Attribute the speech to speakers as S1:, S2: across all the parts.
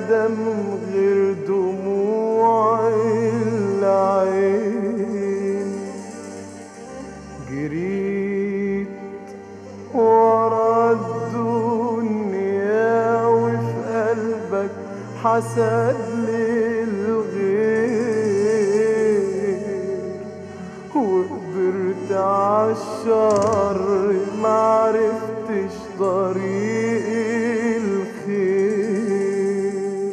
S1: آدم غير دموع العين جريت ورا الدنيا وفي قلبك حسد للغير وقدرت عالشر معرفتش طريق الخير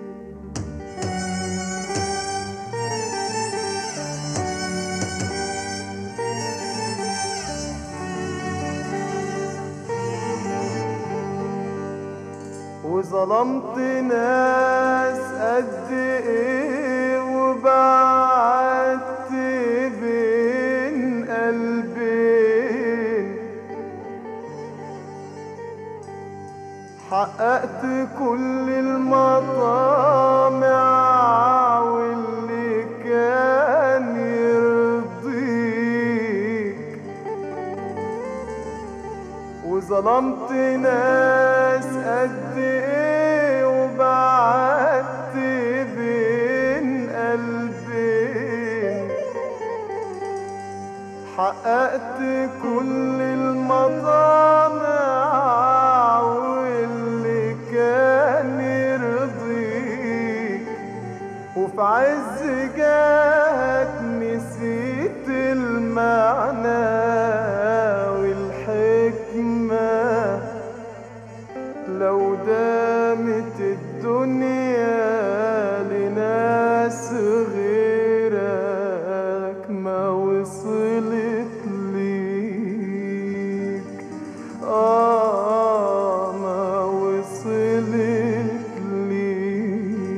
S1: وظلمت ناس قد ايه وبعدت بين قلبين حققت كل المطامع واللي كان يرضيك وظلمت ناس قد ايه وبعدت بين قلبين حققت كل المطامع واللي كان يرضيك وفي عز جاك نسيت المعنى والحكمة لو دامت الدنيا لناس غيرك ما وصلت ليك آه ما وصلت ليك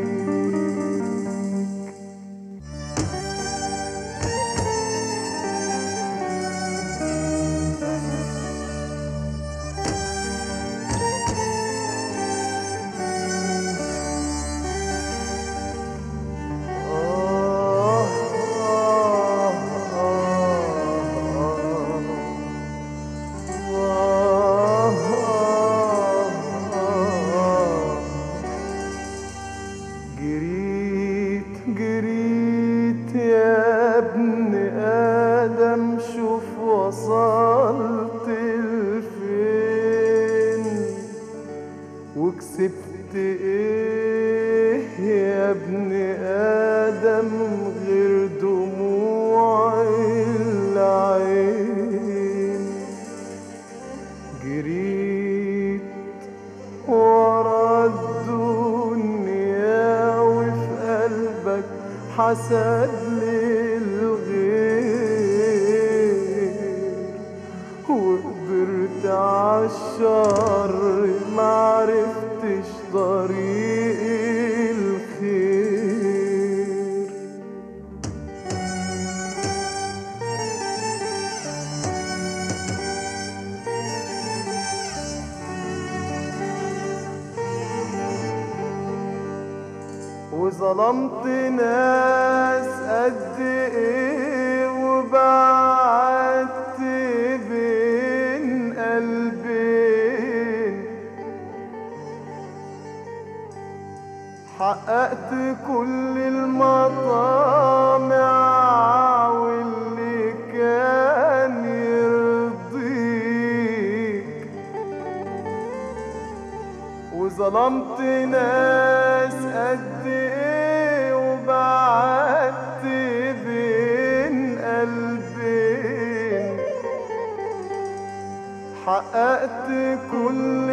S1: آه آه جريت جريت يا ابن آدم شوف وصلت لفين وكسبت ايه يا ابن ادم غير دموع العين جريت ورا الدنيا وفي قلبك حسد للغير وقدرت عالشر معرفتش طريق الخير وظلمت ناس قد ايه وبعدت بين قلبين حققت كل المطامع واللي كان يرضيك وظلمت ناس قد ايه وبعدت بين قلبين حققت كل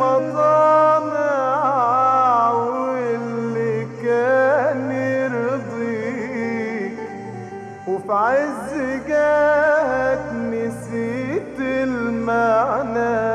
S1: المطامع واللي كان يرضيك وفي عز جاك نسيت المعنى